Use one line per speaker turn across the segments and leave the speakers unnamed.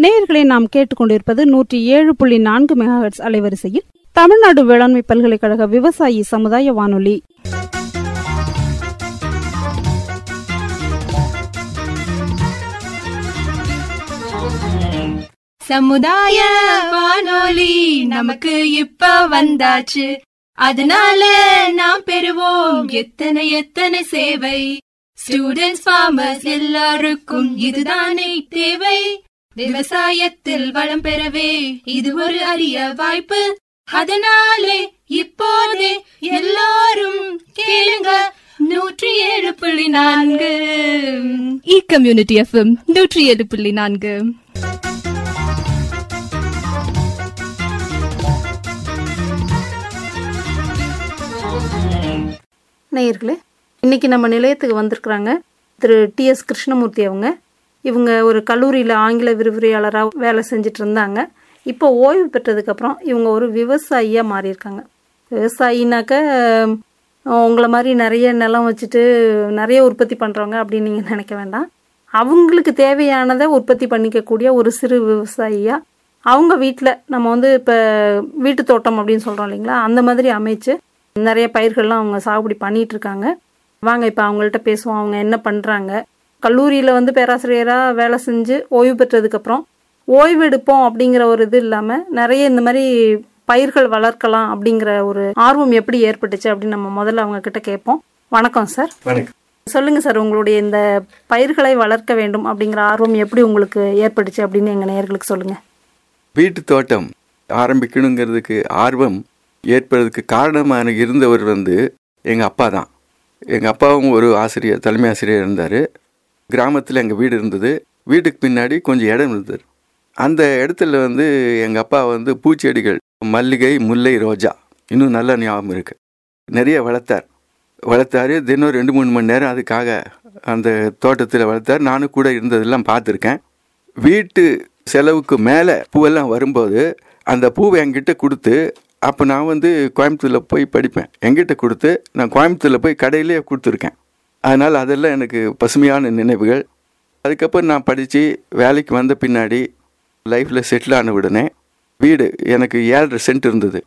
நேயர்களை நாம் கேட்டுக்கொண்டிருப்பது நூற்றி ஏழு புள்ளி நான்கு மெகாஹெட்ஸ் அலைவரிசையில் தமிழ்நாடு வேளாண்மை பல்கலைக்கழக விவசாயி சமுதாய வானொலி
சமுதாய வானொலி நமக்கு இப்ப வந்தாச்சு அதனால நாம் பெறுவோம் எத்தனை எத்தனை சேவை ஸ்டூடெண்ட்ஸ் ஃபார்மர்ஸ் எல்லாருக்கும் இதுதானே தேவை விவசாயத்தில் வளம் பெறவே இது ஒரு அரிய வாய்ப்பு அதனாலே இப்போதே எல்லாரும் கேளுங்க நூற்றி ஏழு புள்ளி நான்கு இ கம்யூனிட்டி எஃப்எம் நூற்றி ஏழு புள்ளி நான்கு
நேயர்களே இன்னைக்கு நம்ம நிலையத்துக்கு வந்திருக்கிறாங்க திரு டி எஸ் கிருஷ்ணமூர்த்தி அவங்க இவங்க ஒரு கல்லூரியில் ஆங்கில விரிவுரையாளராக வேலை செஞ்சுட்டு இருந்தாங்க இப்போ ஓய்வு பெற்றதுக்கப்புறம் இவங்க ஒரு விவசாயியாக மாறியிருக்காங்க விவசாயினாக்க அஹ், உங்களை மாதிரி நிறைய நிலம் வச்சுட்டு நிறைய உற்பத்தி பண்ணுறவங்க அப்படின்னு நீங்கள் நினைக்க வேண்டாம் அவங்களுக்கு தேவையானதை உற்பத்தி பண்ணிக்கக்கூடிய ஒரு சிறு விவசாயியாக அவங்க வீட்டில் நம்ம வந்து இப்போ வீட்டு தோட்டம் அப்படின்னு சொல்கிறோம் இல்லைங்களா அந்த மாதிரி அமைச்சு நிறைய பயிர்கள்லாம் அவங்க சாகுபடி பண்ணிட்டு இருக்காங்க வாங்க இப்போ அவங்கள்ட்ட பேசுவோம் அவங்க என்ன பண்ணுறாங்க கல்லூரியில் வந்து பேராசிரியராக வேலை செஞ்சு ஓய்வு பெற்றதுக்கப்புறம் ஓய்வு எடுப்போம் அப்படிங்கிற ஒரு இது இல்லாமல் நிறைய இந்த மாதிரி பயிர்கள் வளர்க்கலாம் அப்படிங்கிற ஒரு ஆர்வம் எப்படி ஏற்பட்டுச்சு அப்படின்னு நம்ம முதல்ல அவங்க கிட்ட கேட்போம் வணக்கம் சார்
வணக்கம்
சொல்லுங்க சார் உங்களுடைய இந்த பயிர்களை வளர்க்க வேண்டும் அப்படிங்கிற ஆர்வம் எப்படி உங்களுக்கு ஏற்பட்டுச்சு அப்படின்னு எங்கள் நேயர்களுக்கு சொல்லுங்க
வீட்டு தோட்டம் ஆரம்பிக்கணுங்கிறதுக்கு ஆர்வம் ஏற்படுறதுக்கு காரணமாக இருந்தவர் வந்து எங்கள் அப்பா தான் எங்கள் அப்பாவும் ஒரு ஆசிரியர் தலைமை ஆசிரியர் இருந்தார் கிராமத்தில் எங்கள் வீடு இருந்தது வீட்டுக்கு பின்னாடி கொஞ்சம் இடம் இருந்தது அந்த இடத்துல வந்து எங்கள் அப்பா வந்து பூச்செடிகள் மல்லிகை முல்லை ரோஜா இன்னும் நல்ல ஞாபகம் இருக்குது நிறைய வளர்த்தார் வளர்த்தாரு தினம் ரெண்டு மூணு மணி நேரம் அதுக்காக அந்த தோட்டத்தில் வளர்த்தார் நானும் கூட இருந்ததெல்லாம் பார்த்துருக்கேன் வீட்டு செலவுக்கு மேலே பூவெல்லாம் வரும்போது அந்த பூவை என்கிட்ட கொடுத்து அப்போ நான் வந்து கோயம்புத்தூரில் போய் படிப்பேன் என்கிட்ட கொடுத்து நான் கோயம்புத்தூரில் போய் கடையிலே கொடுத்துருக்கேன் அதனால் அதெல்லாம் எனக்கு பசுமையான நினைவுகள் அதுக்கப்புறம் நான் படித்து வேலைக்கு வந்த பின்னாடி லைஃப்பில் செட்டில் ஆன உடனே வீடு எனக்கு ஏழரை சென்ட் இருந்தது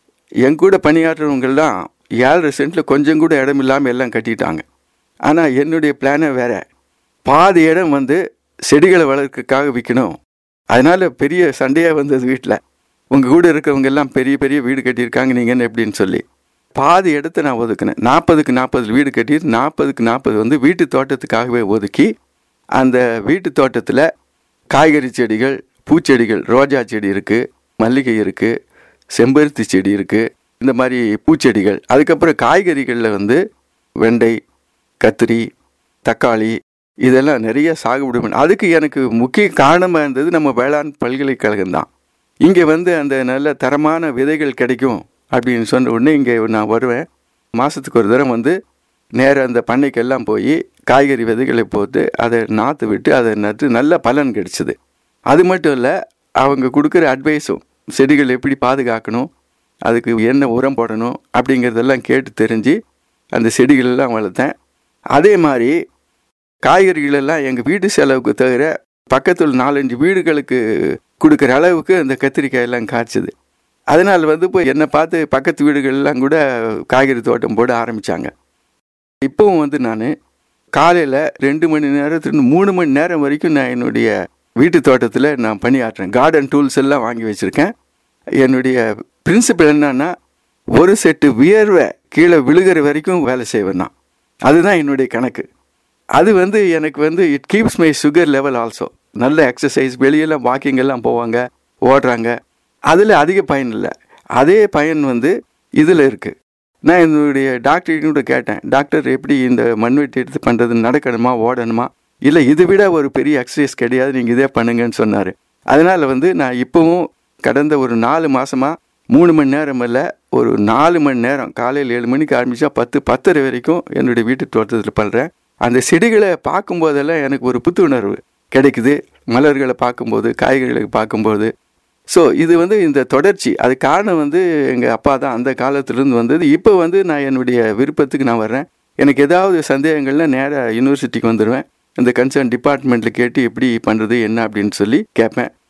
என் கூட பணியாற்றுறவங்கெல்லாம் ஏழரை சென்ட்டில் கொஞ்சம் கூட இடம் இல்லாமல் எல்லாம் கட்டிட்டாங்க ஆனால் என்னுடைய பிளானே வேற பாதி இடம் வந்து செடிகளை வளர்க்கறதுக்காக விற்கணும் அதனால் பெரிய சண்டையாக வந்தது வீட்டில் உங்கள் கூட இருக்கிறவங்க எல்லாம் பெரிய பெரிய வீடு கட்டியிருக்காங்க நீங்கள் என்ன எப்படின்னு சொல்லி பாதி இடத்த நான் ஒதுக்கினேன் நாற்பதுக்கு நாற்பது வீடு கட்டி நாற்பதுக்கு நாற்பது வந்து வீட்டு தோட்டத்துக்காகவே ஒதுக்கி அந்த வீட்டு தோட்டத்தில் காய்கறி செடிகள் பூச்செடிகள் ரோஜா செடி இருக்குது மல்லிகை இருக்குது செம்பருத்தி செடி இருக்குது இந்த மாதிரி பூச்செடிகள் அதுக்கப்புறம் காய்கறிகளில் வந்து வெண்டை கத்திரி தக்காளி இதெல்லாம் நிறைய சாகுபடி பண்ண அதுக்கு எனக்கு முக்கிய காரணமாக இருந்தது நம்ம வேளாண் பல்கலைக்கழகம் தான் இங்கே வந்து அந்த நல்ல தரமான விதைகள் கிடைக்கும் அப்படின்னு சொன்ன உடனே இங்கே நான் வருவேன் மாதத்துக்கு ஒரு தடவை வந்து நேராக அந்த பண்ணைக்கெல்லாம் போய் காய்கறி விதைகளை போட்டு அதை நாற்று விட்டு அதை நட்டு நல்ல பலன் கிடைச்சிது அது மட்டும் இல்லை அவங்க கொடுக்குற அட்வைஸும் செடிகள் எப்படி பாதுகாக்கணும் அதுக்கு என்ன உரம் போடணும் அப்படிங்கிறதெல்லாம் கேட்டு தெரிஞ்சு அந்த செடிகளெல்லாம் வளர்த்தேன் அதே மாதிரி காய்கறிகளெல்லாம் எங்கள் வீட்டு செலவுக்கு தவிர பக்கத்தில் நாலஞ்சு வீடுகளுக்கு கொடுக்குற அளவுக்கு அந்த கத்திரிக்காய் எல்லாம் காய்ச்சது அதனால் வந்து இப்போ என்னை பார்த்து பக்கத்து வீடுகள்லாம் கூட காய்கறி தோட்டம் போட ஆரம்பித்தாங்க இப்போவும் வந்து நான் காலையில் ரெண்டு மணி நேரத்துலேருந்து மூணு மணி நேரம் வரைக்கும் நான் என்னுடைய வீட்டு தோட்டத்தில் நான் பணியாற்றுறேன் கார்டன் டூல்ஸ் எல்லாம் வாங்கி வச்சுருக்கேன் என்னுடைய பிரின்சிபல் என்னன்னா ஒரு செட்டு வியர்வை கீழே விழுகிற வரைக்கும் வேலை செய்வேன் நான் அதுதான் என்னுடைய கணக்கு அது வந்து எனக்கு வந்து it keeps my sugar level also நல்ல எக்ஸசைஸ் வெளியெல்லாம் வாக்கிங் எல்லாம் போவாங்க ஓடுறாங்க அதில் அதிக பயன் இல்லை அதே பயன் வந்து இதில் இருக்குது நான் என்னுடைய டாக்டர்கிட்ட கூட கேட்டேன் டாக்டர் எப்படி இந்த மண்வெட்டி எடுத்து பண்ணுறது நடக்கணுமா ஓடணுமா இல்லை இதை விட ஒரு பெரிய எக்ஸசைஸ் கிடையாது நீங்கள் இதே பண்ணுங்கன்னு சொன்னார் அதனால் வந்து நான் இப்போவும் கடந்த ஒரு நாலு மாதமாக மூணு மணி நேரம் இல்லை ஒரு நாலு மணி நேரம் காலையில் ஏழு மணிக்கு ஆரம்பித்தா பத்து பத்தரை வரைக்கும் என்னுடைய வீட்டு தோட்டத்தில் பண்ணுறேன் அந்த செடிகளை பார்க்கும்போதெல்லாம் எனக்கு ஒரு புத்துணர்வு கிடைக்குது மலர்களை பார்க்கும்போது காய்கறிகளை பார்க்கும்போது ஸோ இது வந்து இந்த தொடர்ச்சி அது காரணம் வந்து எங்கள் அப்பா தான் அந்த காலத்துலேருந்து வந்தது இப்போ வந்து நான் என்னுடைய விருப்பத்துக்கு நான் வர்றேன் எனக்கு ஏதாவது சந்தேகங்கள்னா நேராக யூனிவர்சிட்டிக்கு வந்துடுவேன் இந்த கன்சர்ன் டிபார்ட்மெண்ட்டில் கேட்டு எப்படி பண்ணுறது என்ன அப்படின்னு சொல்லி கேட்பேன்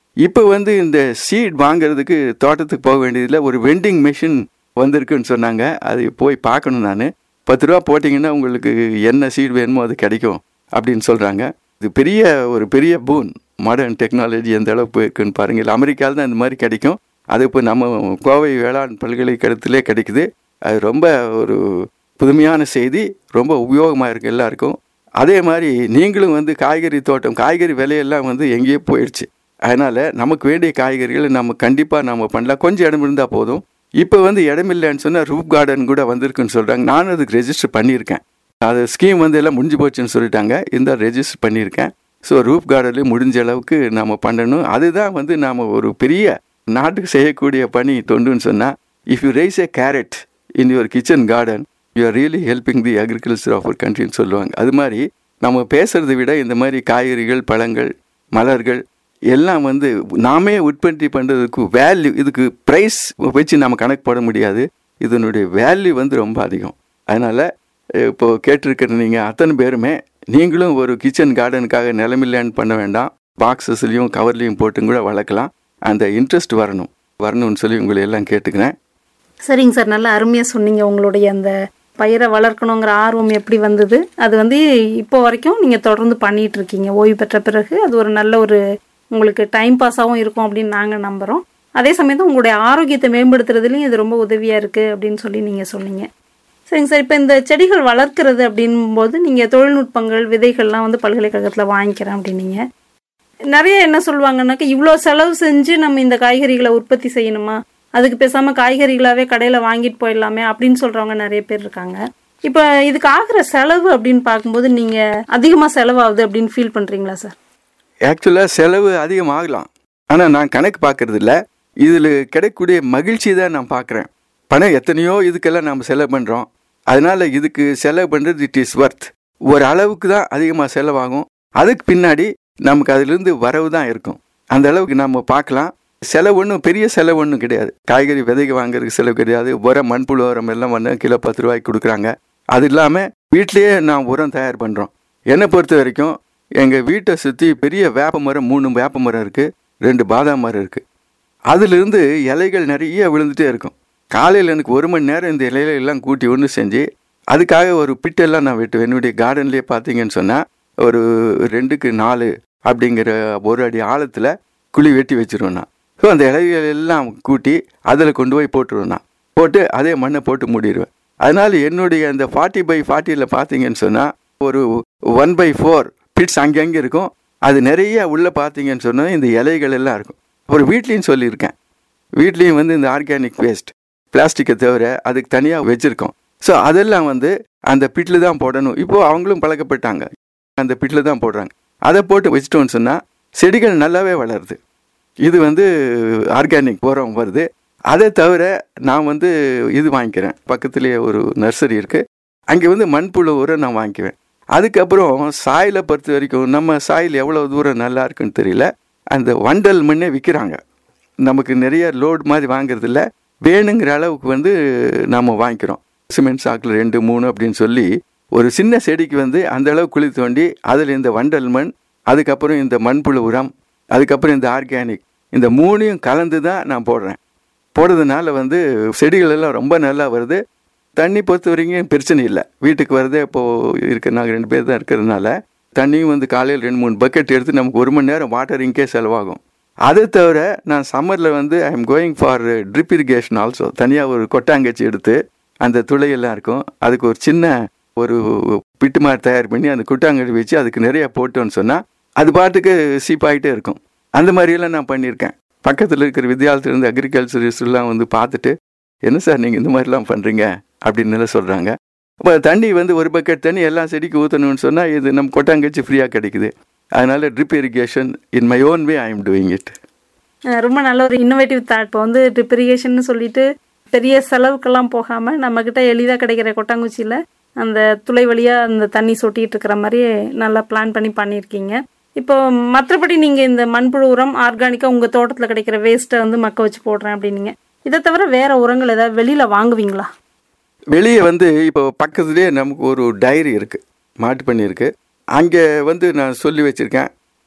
இப்போ வந்து இந்த சீட் வாங்குறதுக்கு தோட்டத்துக்கு போக வேண்டியதில்லை ஒரு வெண்டிங் மிஷின் வந்திருக்குன்னு சொன்னாங்க அது போய் பார்க்கணும் நான் பத்து ரூபா போட்டிங்கன்னா உங்களுக்கு என்ன சீட் வேணுமோ அது கிடைக்கும் அப்படின்னு சொல்கிறாங்க இது பெரிய ஒரு பெரிய பூன் மாடர்ன் டெக்னாலஜி எந்த அளவுக்கு போயிருக்குன்னு பாருங்கள் அமெரிக்காவில் தான் இந்த மாதிரி கிடைக்கும் அது இப்போ நம்ம கோவை வேளாண் பல்கலைக்கழகத்திலே கிடைக்குது அது ரொம்ப ஒரு புதுமையான செய்தி ரொம்ப உபயோகமாக இருக்குது எல்லாருக்கும் அதே மாதிரி நீங்களும் வந்து காய்கறி தோட்டம் காய்கறி விலையெல்லாம் வந்து எங்கேயோ போயிடுச்சு அதனால் நமக்கு வேண்டிய காய்கறிகளை நம்ம கண்டிப்பாக நம்ம பண்ணலாம் கொஞ்சம் இடம் இருந்தால் போதும் இப்போ வந்து இடம் இல்லைன்னு சொன்னால் ரூப் கார்டன் கூட வந்திருக்குன்னு சொல்கிறாங்க நானும் அதுக்கு ரெஜிஸ்டர் பண்ணியிருக்கேன் அது ஸ்கீம் வந்து எல்லாம் முடிஞ்சு போச்சுன்னு சொல்லிட்டாங்க இந்த ரெஜிஸ்டர் பண்ணியிருக்கேன் ஸோ ரூப் கார்டன்லேயும் முடிஞ்ச அளவுக்கு நம்ம பண்ணணும் அதுதான் வந்து நாம் ஒரு பெரிய நாட்டுக்கு செய்யக்கூடிய பணி தொண்டுன்னு சொன்னால் if you raise a carrot in your kitchen garden you are really helping the agriculture of our கண்ட்ரின்னு சொல்லுவாங்க அது மாதிரி நம்ம பேசுகிறத விட இந்த மாதிரி காய்கறிகள் பழங்கள் மலர்கள் எல்லாம் வந்து நாமே உற்பத்தி பண்ணுறதுக்கு வேல்யூ இதுக்கு ப்ரைஸ் வச்சு நம்ம கணக்கு போட முடியாது இதனுடைய வேல்யூ வந்து ரொம்ப அதிகம் அதனால் இப்போ கேட்டிருக்கிற நீங்கள் அத்தனை பேருமே நீங்களும் ஒரு கிச்சன் கார்டனுக்காக நிலமில்லைன்னு பண்ண வேண்டாம் பாக்ஸஸ்லையும் கவர்லையும் போட்டு கூட வளர்க்கலாம் அந்த இன்ட்ரெஸ்ட் வரணும் வரணும்னு சொல்லி உங்களை எல்லாம் கேட்டுக்கிறேன்
சரிங்க சார் நல்லா அருமையாக சொன்னீங்க உங்களுடைய அந்த பயிரை வளர்க்கணுங்கிற ஆர்வம் எப்படி வந்தது அது வந்து இப்போ வரைக்கும் நீங்கள் தொடர்ந்து பண்ணிட்டு இருக்கீங்க ஓய்வு பெற்ற பிறகு அது ஒரு நல்ல ஒரு உங்களுக்கு டைம் பாஸாகவும் இருக்கும் அப்படின்னு நாங்கள் நம்புகிறோம் அதே சமயத்தில் உங்களுடைய ஆரோக்கியத்தை மேம்படுத்துறதுலையும் இது ரொம்ப உதவியாக இருக்குது அப்படின்னு சொல்லி நீங்கள் சொன்னீங்க சரிங்க சார் இப்போ இந்த செடிகள் வளர்க்குறது அப்படின்போது நீங்கள் தொழில்நுட்பங்கள் விதைகள்லாம் வந்து பல்கலைக்கழகத்தில் வாங்கிக்கிறேன் அப்படின்னீங்க நிறைய என்ன சொல்லுவாங்கன்னாக்கா இவ்வளோ செலவு செஞ்சு நம்ம இந்த காய்கறிகளை உற்பத்தி செய்யணுமா அதுக்கு பேசாமல் காய்கறிகளாகவே கடையில் வாங்கிட்டு போயிடலாமே அப்படின்னு சொல்கிறவங்க நிறைய பேர் இருக்காங்க இப்போ இதுக்கு ஆகிற செலவு அப்படின்னு பார்க்கும்போது நீங்கள் அதிகமாக செலவாகுது அப்படின்னு ஃபீல் பண்ணுறீங்களா சார்
ஆக்சுவலாக செலவு அதிகமாகலாம் ஆனால் நான் கணக்கு பார்க்கறது இல்ல இதில் கிடைக்கக்கூடிய மகிழ்ச்சி தான் நான் பார்க்குறேன் பணம் எத்தனையோ இதுக்கெல்லாம் நம்ம செலவு பண்ணுறோம் அதனால் இதுக்கு செலவு பண்ணுறது இட் இஸ் ஒர்த் ஒரு அளவுக்கு தான் அதிகமாக செலவாகும் அதுக்கு பின்னாடி நமக்கு அதிலிருந்து வரவு தான் இருக்கும் அந்த அளவுக்கு நம்ம பார்க்கலாம் செலவு ஒன்றும் பெரிய செலவு ஒன்றும் கிடையாது காய்கறி விதைக்கு வாங்குறதுக்கு செலவு கிடையாது உரம் மண்புழு உரம் எல்லாம் வந்து கிலோ பத்து ரூபாய்க்கு கொடுக்குறாங்க அது இல்லாமல் வீட்டிலேயே நான் உரம் தயார் பண்ணுறோம் என்னை பொறுத்த வரைக்கும் எங்கள் வீட்டை சுற்றி பெரிய வேப்ப மரம் மூணு வேப்ப மரம் இருக்குது ரெண்டு பாதாம் மரம் இருக்குது அதிலிருந்து இலைகள் நிறைய விழுந்துட்டே இருக்கும் காலையில் எனக்கு ஒரு மணி நேரம் இந்த இலையில எல்லாம் கூட்டி ஒன்று செஞ்சு அதுக்காக ஒரு பிட்டெல்லாம் நான் வெட்டுவேன் என்னுடைய கார்டன்லேயே பார்த்தீங்கன்னு சொன்னால் ஒரு ரெண்டுக்கு நாலு அப்படிங்கிற ஒரு அடி ஆழத்தில் குழி வெட்டி வச்சிருவேன் நான் ஸோ அந்த இலைகள் எல்லாம் கூட்டி அதில் கொண்டு போய் போட்டுருவேன் நான் போட்டு அதே மண்ணை போட்டு மூடிடுவேன் அதனால் என்னுடைய அந்த ஃபார்ட்டி பை ஃபார்ட்டியில் பார்த்தீங்கன்னு சொன்னால் ஒரு ஒன் பை ஃபோர் பிட்ஸ் அங்கங்கே இருக்கும் அது நிறைய உள்ளே பார்த்தீங்கன்னு சொன்னால் இந்த இலைகள் எல்லாம் இருக்கும் அப்புறம் வீட்லேயும் சொல்லியிருக்கேன் வீட்லேயும் வந்து இந்த ஆர்கானிக் வேஸ்ட் பிளாஸ்டிக்கை தவிர அதுக்கு தனியாக வச்சுருக்கோம் ஸோ அதெல்லாம் வந்து அந்த பிட்டில் தான் போடணும் இப்போது அவங்களும் பழக்கப்பட்டாங்க அந்த பிட்டில் தான் போடுறாங்க அதை போட்டு வச்சிட்டோம்னு சொன்னால் செடிகள் நல்லாவே வளருது இது வந்து ஆர்கானிக் உரம் வருது அதை தவிர நான் வந்து இது வாங்கிக்கிறேன் பக்கத்துலேயே ஒரு நர்சரி இருக்குது அங்கே வந்து மண்புழு உரம் நான் வாங்கிக்குவேன் அதுக்கப்புறம் சாயிலை பொறுத்த வரைக்கும் நம்ம சாயில் எவ்வளோ தூரம் நல்லா இருக்குன்னு தெரியல அந்த வண்டல் மண்ணே விற்கிறாங்க நமக்கு நிறைய லோடு மாதிரி வாங்குறதில்ல வேணுங்கிற அளவுக்கு வந்து நம்ம வாங்கிக்கிறோம் சிமெண்ட் சாக்கில் ரெண்டு மூணு அப்படின்னு சொல்லி ஒரு சின்ன செடிக்கு வந்து அந்த அளவு குழி தோண்டி அதில் இந்த வண்டல் மண் அதுக்கப்புறம் இந்த மண்புழு உரம் அதுக்கப்புறம் இந்த ஆர்கானிக் இந்த மூணையும் கலந்து தான் நான் போடுறேன் போடுறதுனால வந்து செடிகள் எல்லாம் ரொம்ப நல்லா வருது தண்ணி பொறுத்த வரைக்கும் பிரச்சனை இல்லை வீட்டுக்கு வரதே இப்போது இருக்க நாங்கள் ரெண்டு பேர் தான் இருக்கிறதுனால தண்ணியும் வந்து காலையில் ரெண்டு மூணு பக்கெட் எடுத்து நமக்கு ஒரு மணி நேரம் வாட்டரிங்கே செலவாகும் அதை தவிர நான் சம்மரில் வந்து I am going for drip irrigation also தனியாக ஒரு கொட்டாங்கச்சி எடுத்து அந்த துளையெல்லாம் இருக்கும் அதுக்கு ஒரு சின்ன ஒரு பிட்டு மாதிரி தயார் பண்ணி அந்த கொட்டாங்கச்சி வச்சு அதுக்கு நிறைய போட்டோன்னு சொன்னால் அது பாட்டுக்கு சீப்பாகிட்டே இருக்கும் அந்த மாதிரியெல்லாம் நான் பண்ணியிருக்கேன் பக்கத்தில் இருக்கிற வித்யாலயத்துலேருந்து அக்ரிகல்ச்சரிஸ்ட்லாம் வந்து பார்த்துட்டு என்ன சார் நீங்கள் இந்த மாதிரிலாம் பண்ணுறீங்க அப்படின்னு எல்லாம் சொல்கிறாங்க அப்போ தண்ணி வந்து ஒரு பக்கெட் தண்ணி எல்லா செடிக்கு ஊற்றணும்னு சொன்னால் இது நம்ம கொட்டாங்கச்சி ஃப்ரீயாக கிடைக்குது அதனால் drip irrigation in my own way I am doing it
uh ரொம்ப நல்ல ஒரு இன்னோவேட்டிவ் தாட் இப்போ வந்து ட்ரிப் இரிகேஷன் சொல்லிட்டு பெரிய செலவுக்கெல்லாம் போகாமல் நம்மக்கிட்ட எளிதாக கிடைக்கிற கொட்டாங்குச்சியில் அந்த துளை வழியாக அந்த தண்ணி சொட்டிட்டு இருக்கிற மாதிரி நல்லா பிளான் பண்ணி பண்ணியிருக்கீங்க இப்போ மற்றபடி நீங்கள் இந்த மண்புழு உரம் ஆர்கானிக்காக உங்கள் தோட்டத்தில் கிடைக்கிற வேஸ்ட்டை வந்து மக்க வச்சு போடுறேன் அப்படின்னீங்க இதை தவிர வேற உரங்கள் ஏதாவது வெளியில் வாங்குவீங்களா
வெளியே வந்து இப்போ பக்கத்துலேயே நமக்கு ஒரு டைரி இருக்குது மாட்டு பண்ணி இருக்குது அங்கே வந்து நான் சொல்லி வச்சுருக்கேன்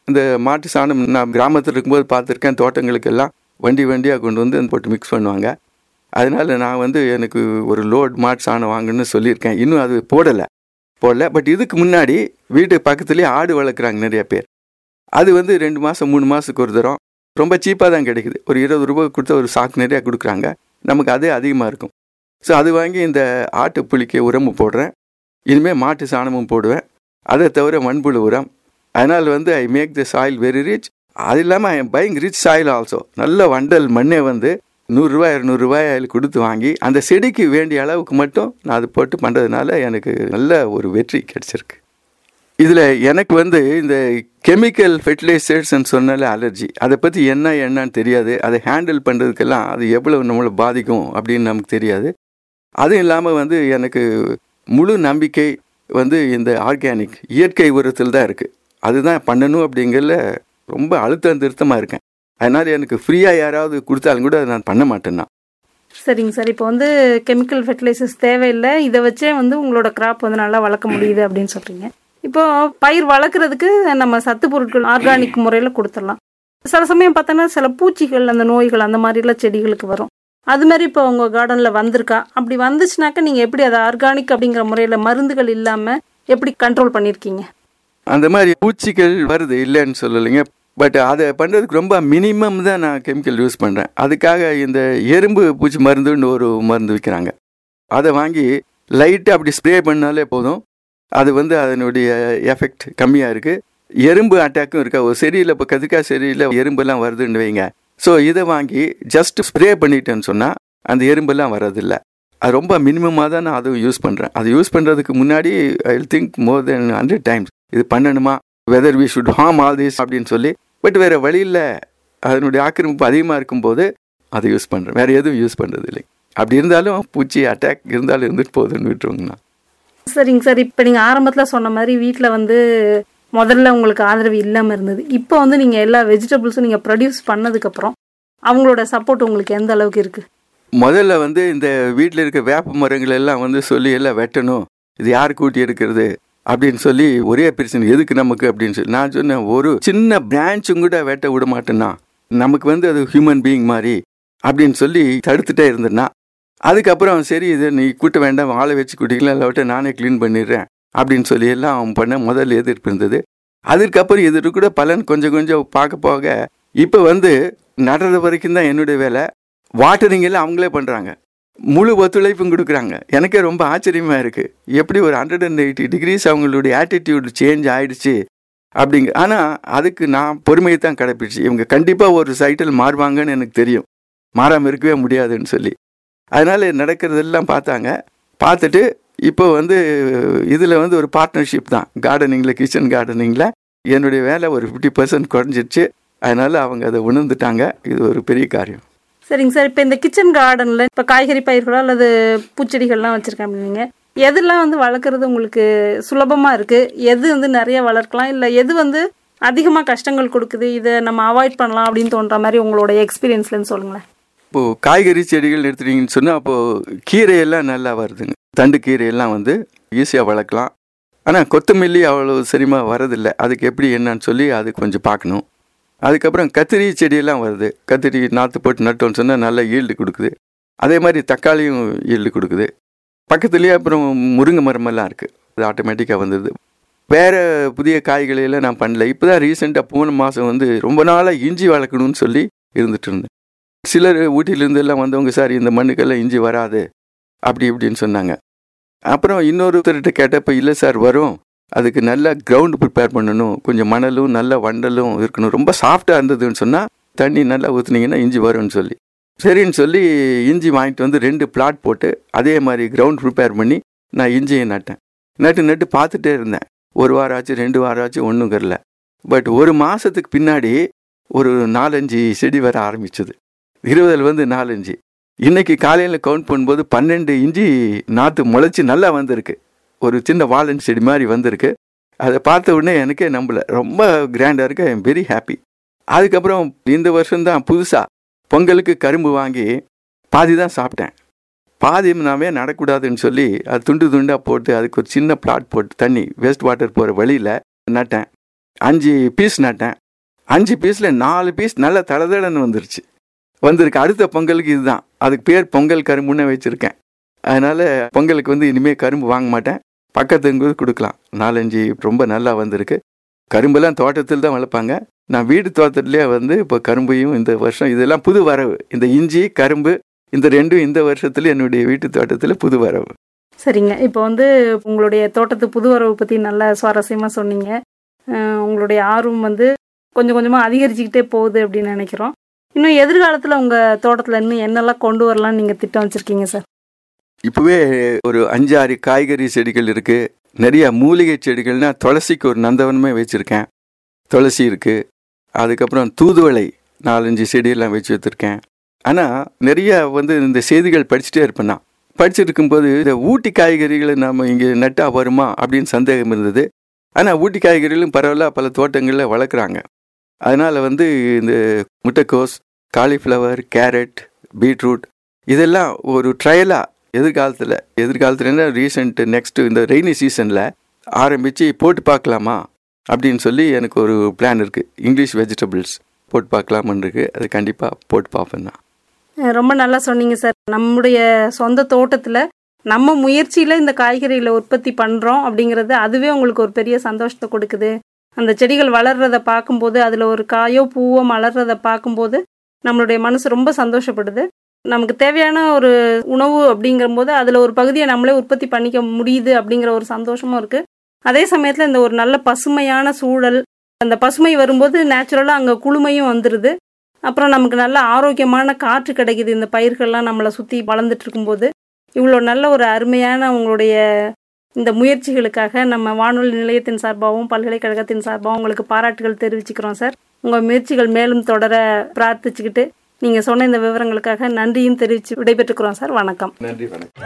இந்த மாட்டு சாணம் நான் கிராமத்தில் இருக்கும்போது பார்த்துருக்கேன் தோட்டங்களுக்கெல்லாம் வண்டி வண்டியாக கொண்டு வந்து போட்டு மிக்ஸ் பண்ணுவாங்க அதனால நான் வந்து எனக்கு ஒரு லோட் மாட்டு சாணம் வாங்கணும்னு சொல்லியிருக்கேன் இன்னும் அது போடலை போடல பட் இதுக்கு முன்னாடி வீட்டு பக்கத்துலேயே ஆடு வளர்க்குறாங்க நிறைய பேர் அது வந்து ரெண்டு மாதம் மூணு மாதத்துக்கு ஒரு தரம் ரொம்ப சீப்பாக தான் கிடைக்குது ஒரு இருபது ரூபாய் கொடுத்தா ஒரு சாக்கு நிறையா கொடுக்குறாங்க நமக்கு அதே அதிகமாக இருக்கும் ஸோ அது வாங்கி இந்த ஆட்டு புளிக்கு உரமும் போடுறேன் இனிமேல் மாட்டு சாணமும் போடுவேன் அதை தவிர மண்புழு உரம் அதனால் வந்து I make the soil very rich அது இல்லாமல் I buying rich soil also நல்ல வண்டல் மண்ணை வந்து நூறுரூவா இரநூறுவாய் அதில் கொடுத்து வாங்கி அந்த செடிக்கு வேண்டிய அளவுக்கு மட்டும் நான் அது போட்டு பண்ணுறதுனால எனக்கு நல்ல ஒரு வெற்றி கிடைச்சிருக்கு இதில் எனக்கு வந்து இந்த கெமிக்கல் ஃபெர்டிலைசர்ஸ்ன்னு சொன்னாலே அலர்ஜி அதை பற்றி என்ன என்னன்னு தெரியாது அதை ஹேண்டில் பண்ணுறதுக்கெல்லாம் அது எவ்வளவு நம்மளை பாதிக்கும் அப்படின்னு நமக்கு தெரியாது அதுவும் இல்லாமல் வந்து எனக்கு முழு நம்பிக்கை வந்து இந்த ஆர்கானிக் இயற்கை உரத்தில் தான் இருக்குது அதுதான் பண்ணணும் அப்படிங்கிறதுல ரொம்ப அழுத்தம் திருத்தமாக இருக்கேன் அதனால் எனக்கு ஃப்ரீயாக யாராவது கொடுத்தாலும் கூட அதை நான் பண்ண மாட்டேன்னா
சரிங்க சார் இப்போ வந்து கெமிக்கல் ஃபெர்டிலைசர்ஸ் தேவையில்லை இதை வச்சே வந்து உங்களோட கிராப் வந்து நல்லா வளர்க்க முடியுது அப்படின்னு சொல்கிறீங்க இப்போ பயிர் வளர்க்குறதுக்கு நம்ம சத்து பொருட்கள் ஆர்கானிக் முறையில் கொடுத்துடலாம் சில சமயம் பார்த்தோன்னா சில பூச்சிகள் அந்த நோய்கள் அந்த மாதிரிலாம் செடிகளுக்கு வரும் அது மாதிரி இப்போ உங்கள் கார்டனில் வந்திருக்கா அப்படி வந்துச்சுனாக்கா நீங்கள் எப்படி அதை ஆர்கானிக் அப்படிங்கிற முறையில் மருந்துகள் இல்லாமல் எப்படி கண்ட்ரோல் பண்ணியிருக்கீங்க
அந்த மாதிரி பூச்சிகள் வருது இல்லைன்னு சொல்லலைங்க பட் அதை பண்ணுறதுக்கு ரொம்ப மினிமம் தான் நான் கெமிக்கல் யூஸ் பண்ணுறேன் அதுக்காக இந்த எறும்பு பூச்சி மருந்துன்னு ஒரு மருந்து விற்கிறாங்க அதை வாங்கி லைட்டாக அப்படி ஸ்ப்ரே பண்ணாலே போதும் அது வந்து அதனுடைய எஃபெக்ட் கம்மியாக இருக்குது எறும்பு அட்டாக்கும் இருக்கா ஒரு செடியில் இப்போ கதிரிக்காய் செடியில் எறும்பெல்லாம் வருதுன்னு வைங்க ஸோ இதை வாங்கி ஜஸ்ட் ஸ்ப்ரே பண்ணிட்டேன்னு சொன்னால் அந்த எறும்பெல்லாம் வரதில்லை அது ரொம்ப மினிமமாக தான் நான் அதுவும் யூஸ் பண்ணுறேன் அது யூஸ் பண்ணுறதுக்கு முன்னாடி I think more then hundred times இது பண்ணணுமா whether we should harm all this அப்படின்னு சொல்லி பட் வேறு வழியில் அதனுடைய ஆக்கிரமிப்பு அதிகமாக இருக்கும்போது அதை யூஸ் பண்ணுறேன் வேறு எதுவும் யூஸ் பண்ணுறது இல்லை அப்படி இருந்தாலும் பூச்சி அட்டாக் இருந்தாலும் இருந்துட்டு போகுதுன்னு விட்டுருவோங்கண்ணா
சரிங்க சார் இப்போ நீங்கள் ஆரம்பத்தில் சொன்ன மாதிரி வீட்டில் வந்து முதல்ல உங்களுக்கு ஆதரவு இல்லாமல் இருந்தது இப்போ வந்து நீங்கள் எல்லா வெஜிடபிள்ஸும் நீங்கள் ப்ரொடியூஸ் பண்ணதுக்கப்புறம் அவங்களோட சப்போர்ட் உங்களுக்கு எந்த அளவுக்கு இருக்குது
முதல்ல வந்து இந்த வீட்டில் இருக்க வேப்ப மரங்கள் எல்லாம் வந்து சொல்லி எல்லாம் வெட்டணும் இது யார் கூட்டி எடுக்கிறது அப்படின்னு சொல்லி ஒரே பிரச்சனை எதுக்கு நமக்கு அப்படின்னு சொல்லி நான் சொன்னேன் ஒரு சின்ன பிரான்ச்சும் கூட வெட்ட விட மாட்டேன்னா நமக்கு வந்து அது ஹியூமன் பீயிங் மாதிரி அப்படின்னு சொல்லி தடுத்துட்டே இருந்தேன்னா அதுக்கப்புறம் சரி இது நீ கூட்ட வேண்டாம் ஆளை வச்சு கூட்டிக்கலாம் இல்லாவிட்ட நானே க்ளீன் பண்ணிடுறேன் அப்படின்னு சொல்லி எல்லாம் அவன் பண்ண முதல் எதிர்ப்பு இருந்தது அதுக்கப்புறம் இது கூட பலன் கொஞ்சம் கொஞ்சம் பார்க்க போக இப்போ வந்து நடுறது வரைக்கும் தான் என்னுடைய வேலை வாட்டரிங் எல்லாம் அவங்களே பண்ணுறாங்க முழு ஒத்துழைப்பும் கொடுக்குறாங்க எனக்கே ரொம்ப ஆச்சரியமாக இருக்குது எப்படி ஒரு ஹண்ட்ரட் அண்ட் எயிட்டி டிகிரிஸ் அவங்களுடைய ஆட்டிடியூட் சேஞ்ச் ஆயிடுச்சு அப்படிங்க ஆனால் அதுக்கு நான் பொறுமையை தான் கடைப்பிடிச்சு இவங்க கண்டிப்பாக ஒரு சைட்டில் மாறுவாங்கன்னு எனக்கு தெரியும் மாறாமல் இருக்கவே முடியாதுன்னு சொல்லி அதனால் நடக்கிறதெல்லாம் பார்த்தாங்க பார்த்துட்டு இப்போ வந்து இதில் வந்து ஒரு பார்ட்னர்ஷிப் தான் கார்டனிங்கில் கிச்சன் கார்டனிங்கில் என்னுடைய வேலை ஒரு ஃபிஃப்டி பர்சன்ட் குறைஞ்சிருச்சு அதனால் அவங்க அதை உணர்ந்துட்டாங்க இது ஒரு பெரிய காரியம்
சரிங்க சார் இப்போ இந்த கிச்சன் கார்டனில் இப்போ காய்கறி பயிர்களோ அல்லது பூச்செடிகள்லாம் வச்சுருக்கேன் அப்படின்னீங்க எதெல்லாம் வந்து வளர்க்குறது உங்களுக்கு சுலபமாக இருக்குது எது வந்து நிறைய வளர்க்கலாம் இல்லை எது வந்து அதிகமாக கஷ்டங்கள் கொடுக்குது இதை நம்ம அவாய்ட் பண்ணலாம் அப்படின்னு தோன்ற மாதிரி உங்களோட எக்ஸ்பீரியன்ஸ்லன்னு சொல்லுங்களேன்
இப்போது காய்கறி செடிகள் எடுத்துட்டீங்கன்னு சொன்னால் அப்போது கீரையெல்லாம் நல்லா வருதுங்க தண்டு கீரையெல்லாம் வந்து ஈஸியாக வளர்க்கலாம் ஆனால் கொத்தமல்லி அவ்வளோ சரிமா வரதில்லை அதுக்கு எப்படி என்னன்னு சொல்லி அது கொஞ்சம் பார்க்கணும் அதுக்கப்புறம் கத்திரி செடியெல்லாம் வருது கத்திரி நாற்று போட்டு நட்டோன்னு சொன்னால் நல்ல ஈல்டு கொடுக்குது அதே மாதிரி தக்காளியும் ஈல்டு கொடுக்குது பக்கத்துலேயே அப்புறம் முருங்கை மரமெல்லாம் இருக்குது அது ஆட்டோமேட்டிக்காக வந்துடுது வேறு புதிய காய்களையெல்லாம் நான் பண்ணல இப்போ தான் ரீசெண்டாக போன மாதம் வந்து ரொம்ப நாளாக இஞ்சி வளர்க்கணும்னு சொல்லி இருந்துட்டு இருந்தேன் சிலர் ஊட்டியிலேருந்து எல்லாம் வந்தவங்க சார் இந்த மண்ணுக்கெல்லாம் இஞ்சி வராது அப்படி இப்படின்னு சொன்னாங்க அப்புறம் இன்னொருத்தர்கிட்ட கேட்டப்போ இல்லை சார் வரும் அதுக்கு நல்லா கிரவுண்டு ப்ரிப்பேர் பண்ணணும் கொஞ்சம் மணலும் நல்ல வண்டலும் இருக்கணும் ரொம்ப சாஃப்டாக இருந்ததுன்னு சொன்னால் தண்ணி நல்லா ஊற்றுனீங்கன்னா இஞ்சி வரும்னு சொல்லி சரின்னு சொல்லி இஞ்சி வாங்கிட்டு வந்து ரெண்டு பிளாட் போட்டு அதே மாதிரி கிரவுண்ட் ப்ரிப்பேர் பண்ணி நான் இஞ்சியை நட்டேன் நட்டு நட்டு பார்த்துட்டே இருந்தேன் ஒரு வாரம் ஆச்சு ரெண்டு வாரம் ஆச்சு ஒன்றும் கரல பட் ஒரு மாதத்துக்கு பின்னாடி ஒரு நாலஞ்சு செடி வர ஆரம்பிச்சது இருபதில் வந்து நாலஞ்சு இன்னைக்கு காலையில் கவுண்ட் பண்ணும்போது பன்னெண்டு இஞ்சி நாற்று முளைச்சி நல்லா வந்திருக்கு ஒரு சின்ன வாழன் செடி மாதிரி வந்திருக்கு அதை பார்த்த உடனே எனக்கே நம்பல ரொம்ப கிராண்டாக இருக்கு ஐ எம் வெரி ஹாப்பி அதுக்கப்புறம் இந்த வருஷம்தான் புதுசாக பொங்கலுக்கு கரும்பு வாங்கி பாதி தான் சாப்பிட்டேன் பாதி நாமே நடக்கூடாதுன்னு சொல்லி அது துண்டு துண்டாக போட்டு அதுக்கு ஒரு சின்ன பிளாட் போட்டு தண்ணி வேஸ்ட் வாட்டர் போகிற வழியில் நட்டேன் அஞ்சு பீஸ் நட்டேன் அஞ்சு பீஸில் நாலு பீஸ் நல்ல தளதளன்னு வந்துருச்சு வந்திருக்கு அடுத்த பொங்கலுக்கு இதுதான் அதுக்கு பேர் பொங்கல் கரும்புன்னு வச்சுருக்கேன் அதனால் பொங்கலுக்கு வந்து இனிமேல் கரும்பு வாங்க மாட்டேன் பக்கத்துக்கு கொடுக்கலாம் நாலஞ்சு ரொம்ப நல்லா வந்திருக்கு கரும்பெல்லாம் தோட்டத்தில் தான் வளர்ப்பாங்க நான் வீடு தோட்டத்திலே வந்து இப்போ கரும்பையும் இந்த வருஷம் இதெல்லாம் புது வரவு இந்த இஞ்சி கரும்பு இந்த ரெண்டும் இந்த வருஷத்துல என்னுடைய வீட்டு தோட்டத்தில் புது வரவு
சரிங்க இப்போ வந்து உங்களுடைய தோட்டத்து புது வரவு பற்றி நல்லா சுவாரஸ்யமாக சொன்னீங்க அஹ் உங்களுடைய ஆர்வம் வந்து கொஞ்சம் கொஞ்சமாக அதிகரிச்சுக்கிட்டே போகுது அப்படின்னு நினைக்கிறோம் இன்னும் எதிர்காலத்தில் உங்கள் தோட்டத்தில் இன்னும் என்னெல்லாம் கொண்டு வரலாம்னு நீங்கள் திட்டம் வச்சுருக்கீங்க சார்
இப்போவே ஒரு அஞ்சாறு காய்கறி செடிகள் இருக்குது நிறைய மூலிகை செடிகள்னா துளசிக்கு ஒரு நந்தவனமே வச்சுருக்கேன் துளசி இருக்குது அதுக்கப்புறம் தூதுவளை நாலஞ்சு செடியெல்லாம் வச்சு வச்சுருக்கேன் ஆனால் நிறைய வந்து இந்த செய்திகள் படிச்சுட்டே இருப்பேன் நான் படிச்சுட்டு இருக்கும்போது இந்த ஊட்டி காய்கறிகளை நாம் இங்கே நட்டா வருமா அப்படின்னு சந்தேகம் இருந்தது ஆனால் ஊட்டி காய்கறிகளும் பரவாயில்ல பல தோட்டங்களில் வளர்க்குறாங்க அதனால் வந்து இந்த முட்டைக்கோஸ் காலிஃப்ளவர் கேரட் பீட்ரூட் இதெல்லாம் ஒரு ட்ரையலாக எதிர்காலத்தில் எதிர்காலத்துலன்னா ரீசெண்ட் நெக்ஸ்ட்டு இந்த ரெய்னி சீசனில் ஆரம்பித்து போட்டு பார்க்கலாமா அப்படின்னு சொல்லி எனக்கு ஒரு பிளான் இருக்குது இங்கிலீஷ் வெஜிடபிள்ஸ் போட்டு பார்க்கலாமான்னு இருக்குது அது கண்டிப்பாக போட்டு பார்ப்பேன் நான்
அஹ் ரொம்ப நல்லா சொன்னீங்க சார் நம்முடைய சொந்த தோட்டத்தில் நம்ம முயற்சியில் இந்த காய்கறிகளை உற்பத்தி பண்ணுறோம் அப்படிங்கிறது அதுவே உங்களுக்கு ஒரு பெரிய சந்தோஷத்தை கொடுக்குது அந்த செடிகள் வளர்றத பார்க்கும்போது அதில் ஒரு காயோ பூவோ மலர்றத பார்க்கும்போது நம்மளுடைய மனசு ரொம்ப சந்தோஷப்படுது நமக்கு தேவையான ஒரு உணவு அப்படிங்கும்போது அதில் ஒரு பகுதியை நம்மளே உற்பத்தி பண்ணிக்க முடியுது அப்படிங்கிற ஒரு சந்தோஷமும் இருக்குது அதே சமயத்தில் இந்த ஒரு நல்ல பசுமையான சூழல் அந்த பசுமை வரும்போது நேச்சுரலாக அங்கே குளுமையும் வந்துடுது அப்புறம் நமக்கு நல்ல ஆரோக்கியமான காற்று கிடைக்குது இந்த பயிர்கள்லாம் நம்மளை சுற்றி வளர்ந்துட்டு இருக்கும்போது இவ்வளோ நல்ல ஒரு அருமையான உங்களுடைய இந்த முயற்சிகளுக்காக நம்ம வானொலி நிலையத்தின் சார்பாகவும் பல்கலைக்கழகத்தின் சார்பாகவும் உங்களுக்கு பாராட்டுகள் தெரிவிச்சுக்கிறோம் சார் உங்கள் முயற்சிகள் மேலும் தொடர பிரார்த்திச்சுக்கிட்டு நீங்கள் சொன்ன இந்த விவரங்களுக்காக நன்றியும் தெரிவித்து விடைபெற்றுக்கிறோம் சார் வணக்கம்
நன்றி வணக்கம்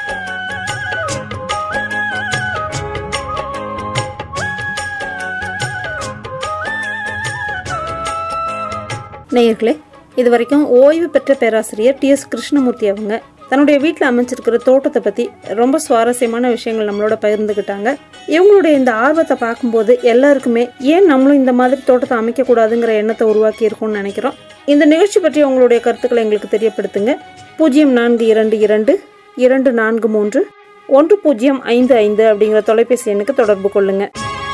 நேயர்களே இது வரைக்கும் ஓய்வு பெற்ற பேராசிரியர் டி எஸ் கிருஷ்ணமூர்த்தி அவங்க தன்னுடைய வீட்டில் அமைச்சிருக்கிற தோட்டத்தை பற்றி ரொம்ப சுவாரஸ்யமான விஷயங்கள் நம்மளோட பகிர்ந்துக்கிட்டாங்க இவங்களுடைய இந்த ஆர்வத்தை பார்க்கும்போது எல்லாருக்குமே ஏன் நம்மளும் இந்த மாதிரி தோட்டத்தை அமைக்கக்கூடாதுங்கிற எண்ணத்தை உருவாக்கி இருக்கோம்னு நினைக்கிறோம் இந்த நிகழ்ச்சி பற்றி உங்களுடைய கருத்துக்களை எங்களுக்கு தெரியப்படுத்துங்க பூஜ்ஜியம் நான்கு இரண்டு இரண்டு இரண்டு நான்கு மூன்று ஒன்று பூஜ்ஜியம் ஐந்து ஐந்து அப்படிங்கிற தொலைபேசி எண்ணுக்கு தொடர்பு கொள்ளுங்கள்